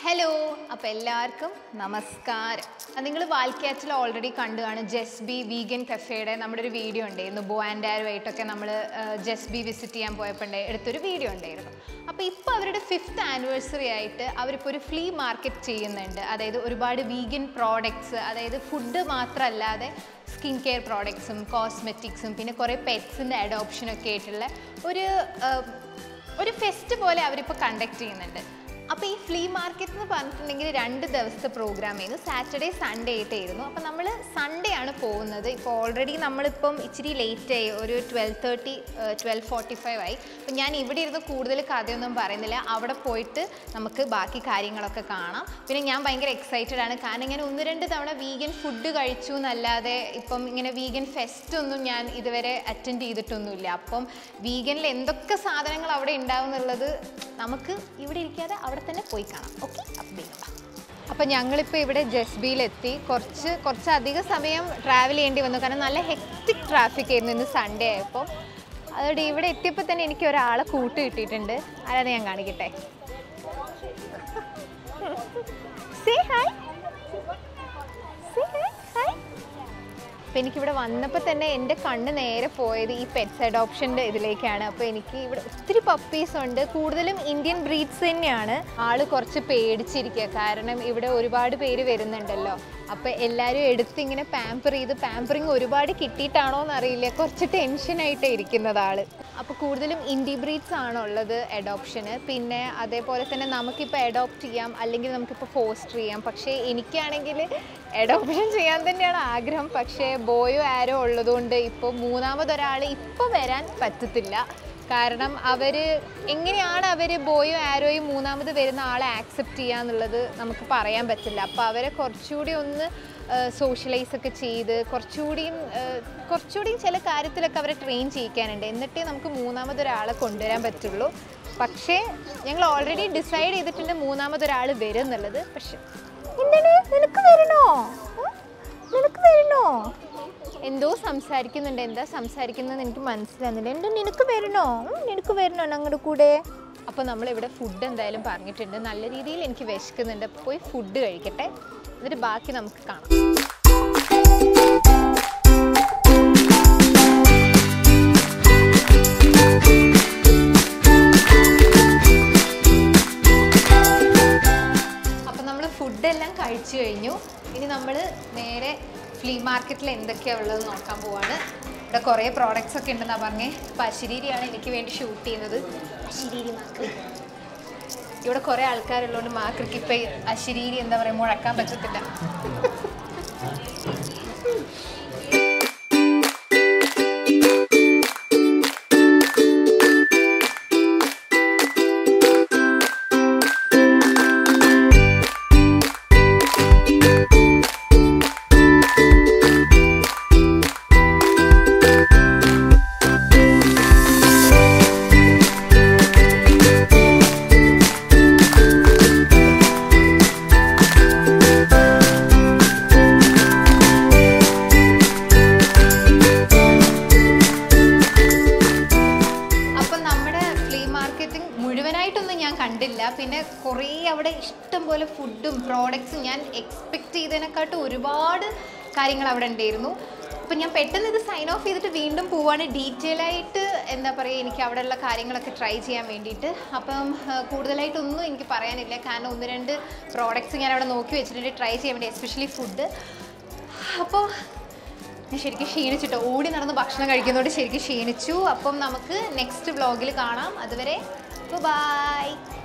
Hello അപ്പോൾ എല്ലാവർക്കും നമസ്കാരം നിങ്ങൾ വാൽക്യാച്ചിൽ ഓൾറെഡി കണ്ടു കാണും ജസ് ബി വീഗൻ കഫേയുടെ നമ്മുടെ ഒരു വീഡിയോ ഉണ്ടായിരുന്നു ബോ ആൻഡ് ആരുമായിട്ടൊക്കെ നമ്മൾ ജസ് ബി വിസിറ്റ് ചെയ്യാൻ പോയപ്പോൾ ഉണ്ടായി- എടുത്തൊരു വീഡിയോ ഉണ്ടായിരുന്നു അപ്പോൾ ഇപ്പോൾ അവരുടെ ഫിഫ്ത്ത് ആനിവേഴ്സറി ആയിട്ട് അവരിപ്പോൾ ഒരു ഫ്ലീ മാർക്കറ്റ് ചെയ്യുന്നുണ്ട് അതായത് ഒരുപാട് വീഗൻ പ്രോഡക്ട്സ് അതായത് ഫുഡ് മാത്രമല്ലാതെ സ്കിൻ കെയർ പ്രോഡക്ട്സും കോസ്മെറ്റിക്സും പിന്നെ കുറേ പെറ്റ്സിൻ്റെ അഡോപ്ഷനൊക്കെ ആയിട്ടുള്ള ഒരു ആ, ഒരു ഫെസ്റ്റ് പോലെ അവരിപ്പോൾ കണ്ടക്ട് ചെയ്യുന്നുണ്ട് അപ്പോൾ ഈ ഫ്ലീ മാർക്കറ്റ് എന്ന് പറഞ്ഞിട്ടുണ്ടെങ്കിൽ രണ്ട് ദിവസത്തെ പ്രോഗ്രാം ആയിരുന്നു സാറ്റർഡേ സൺഡേ ആയിട്ടായിരുന്നു അപ്പോൾ നമ്മൾ സൺഡേ ആണ് പോകുന്നത് ഇപ്പോൾ ഓൾറെഡി നമ്മളിപ്പം ഇച്ചിരി ലേറ്റ് ആയി ഒരു twelve thirty twelve forty five ആയി അപ്പം ഞാൻ ഇവിടെ ഇരുന്ന് കൂടുതൽ കഥയൊന്നും പറയുന്നില്ല അവിടെ പോയിട്ട് നമുക്ക് ബാക്കി കാര്യങ്ങളൊക്കെ കാണാം പിന്നെ ഞാൻ ഭയങ്കര എക്സൈറ്റഡ് ആണ് കാരണം ഇങ്ങനെ ഒന്ന് രണ്ട് തവണ വീഗൻ ഫുഡ് കഴിച്ചു എന്നല്ലാതെ ഇപ്പം ഇങ്ങനെ വീഗൻ ഫെസ്റ്റ് ഒന്നും ഞാൻ ഇതുവരെ അറ്റൻഡ് ചെയ്തിട്ടൊന്നുമില്ല അപ്പം വീഗനിൽ എന്തൊക്കെ സാധനങ്ങൾ അവിടെ ഉണ്ടാവും എന്നുള്ളത് നമുക്ക് ഇവിടെ ഇരിക്കാതെ അവിടെ തന്നെ പോയി കാണാം ഓക്കെ അപ്പം അപ്പം ഞങ്ങളിപ്പോൾ ഇവിടെ ജസ്ബിയിലെത്തി കുറച്ച് കുറച്ച് അധിക സമയം ട്രാവൽ ചെയ്യേണ്ടി വന്നു കാരണം നല്ല ഹെക്റ്റിക് ട്രാഫിക് ആയിരുന്നു ഇന്ന് സൺഡേ ആയപ്പോൾ അതുകൊണ്ട് ഇവിടെ എത്തിയപ്പോൾ തന്നെ എനിക്ക് ഒരാളെ കൂട്ട് കിട്ടിയിട്ടുണ്ട് ആരാതെ ഞാൻ കാണിക്കട്ടെ say hi say hi hi അപ്പോൾ എനിക്കിവിടെ വന്നപ്പോൾ തന്നെ എൻ്റെ കണ്ണ് നേരെ പോയത് ഈ പെറ്റ്സ് അഡോപ്ഷൻ്റെ ഇതിലേക്കാണ് അപ്പോൾ എനിക്ക് ഇവിടെ ഒത്തിരി പപ്പീസ് ഉണ്ട് കൂടുതലും ഇന്ത്യൻ ബ്രീഡ്സ് തന്നെയാണ് ആള് കുറച്ച് പേടിച്ചിരിക്കുക കാരണം ഇവിടെ ഒരുപാട് പേര് വരുന്നുണ്ടല്ലോ അപ്പോൾ എല്ലാവരും എടുത്ത് ഇങ്ങനെ പാമ്പർ ചെയ്ത് പാമ്പറിങ് ഒരുപാട് കിട്ടിയിട്ടാണോ എന്നറിയില്ല കുറച്ച് ടെൻഷനായിട്ട് ഇരിക്കുന്നത് ആള് അപ്പോൾ കൂടുതലും ഇന്ത്യ ബ്രീഡ്സ് ആണ് ഉള്ളത് അഡോപ്ഷന് പിന്നെ അതേപോലെ തന്നെ നമുക്കിപ്പോൾ അഡോപ്റ്റ് ചെയ്യാം അല്ലെങ്കിൽ നമുക്കിപ്പോൾ ഫോസ്റ്റർ ചെയ്യാം പക്ഷേ എനിക്കാണെങ്കിൽ അഡോപ്ഷൻ ചെയ്യാൻ തന്നെയാണ് ആഗ്രഹം പക്ഷേ ബോയോ ആരോ ഉള്ളതുകൊണ്ട് ഇപ്പോൾ മൂന്നാമതൊരാൾ ഇപ്പോൾ വരാൻ പറ്റത്തില്ല കാരണം അവർ എങ്ങനെയാണ് അവർ ബോയോ ആരോയും മൂന്നാമത് വരുന്ന ആളെ ആക്സെപ്റ്റ് ചെയ്യുക എന്നുള്ളത് നമുക്ക് പറയാൻ പറ്റില്ല അപ്പോൾ അവരെ കുറച്ചുകൂടി ഒന്ന് സോഷ്യലൈസ് ഒക്കെ ചെയ്ത് കുറച്ചുകൂടിയും ഏഹ്, കുറച്ചുകൂടിയും ചില കാര്യത്തിലൊക്കെ അവരെ ട്രെയിൻ ചെയ്യിക്കാനുണ്ട് എന്നിട്ടേ നമുക്ക് മൂന്നാമതൊരാളെ കൊണ്ടുവരാൻ പറ്റുള്ളൂ പക്ഷേ ഞങ്ങൾ ഓൾറെഡി ഡിസൈഡ് ചെയ്തിട്ടുണ്ട് മൂന്നാമതൊരാൾ വരും എന്നുള്ളത് പക്ഷെ എന്താണ് നിനക്ക് വരണോ ഉം? നിനക്ക് വരണോ എന്തോ സംസാരിക്കുന്നുണ്ട് എന്താ സംസാരിക്കുന്നത് എനിക്ക് മനസ്സിലാകുന്നില്ല എന്തോ നിനക്ക് വരണോ ഉം, നിനക്ക് വരണോ ഞങ്ങളുടെ കൂടെ അപ്പോൾ നമ്മളിവിടെ ഫുഡ് എന്തായാലും പറഞ്ഞിട്ടുണ്ട് നല്ല രീതിയിൽ എനിക്ക് വിശക്കുന്നുണ്ട് അപ്പോൾ പോയി ഫുഡ് കഴിക്കട്ടെ എന്നിട്ട് ബാക്കി നമുക്ക് കാണാം അപ്പം നമ്മൾ ഫുഡെല്ലാം കഴിച്ചു കഴിഞ്ഞു ഇനി നമ്മൾ നേരെ ഫ്ലീ മാർക്കറ്റിൽ എന്തൊക്കെയാണ് ഉള്ളത് നോക്കാൻ പോവാണ് ഇവിടെ കുറേ പ്രോഡക്റ്റ്സ് ഒക്കെ ഉണ്ടെന്നാണ് പറഞ്ഞേ അപ്പോൾ അശരീരിയാണ് എനിക്ക് വേണ്ടി ഷൂട്ട് ചെയ്യുന്നത് അശരീരി മാക്രി ഇവിടെ കുറേ ആൾക്കാരുള്ളതുകൊണ്ട് മാക്രിക്ക് ഇപ്പം അശരീരി എന്താ പറയുക മുഴക്കാൻ പറ്റത്തില്ല അപ്പം നമ്മുടെ ഫ്ലീ മാർക്കറ്റിംഗ് മുഴുവനായിട്ടൊന്നും ഞാൻ കണ്ടില്ല പിന്നെ കുറേ അവിടെ ഇഷ്ടം പോലെ ഫുഡും പ്രോഡക്ട്സും ഞാൻ എക്സ്പെക്റ്റ് ചെയ്തതിനെക്കാട്ടും ഒരുപാട് കാര്യങ്ങൾ അവിടെ ഉണ്ടായിരുന്നു അപ്പം ഞാൻ പെട്ടെന്ന് ഇത് സൈൻ ഓഫ് ചെയ്തിട്ട് വീണ്ടും പോവാണ് ഡീറ്റെയിൽ ആയിട്ട് എന്താ പറയുക എനിക്ക് അവിടെയുള്ള കാര്യങ്ങളൊക്കെ ട്രൈ ചെയ്യാൻ വേണ്ടിയിട്ട് അപ്പം ആ, കൂടുതലായിട്ടൊന്നും എനിക്ക് പറയാനില്ല കാരണം ഒന്ന് രണ്ട് പ്രോഡക്ട്സ് ഞാൻ അവിടെ നോക്കി വെച്ചിട്ടുണ്ട് ട്രൈ ചെയ്യാൻ വേണ്ടി എസ്പെഷ്യലി ഫുഡ് അപ്പോൾ ഞാൻ ശരിക്കും ക്ഷീണിച്ചിട്ടോ ഓടി നടന്ന് ഭക്ഷണം കഴിക്കുന്നതുകൊണ്ട് ശരിക്കും ക്ഷീണിച്ചു അപ്പം നമുക്ക് നെക്സ്റ്റ് വ്ളോഗിൽ കാണാം അതുവരെ ബൈ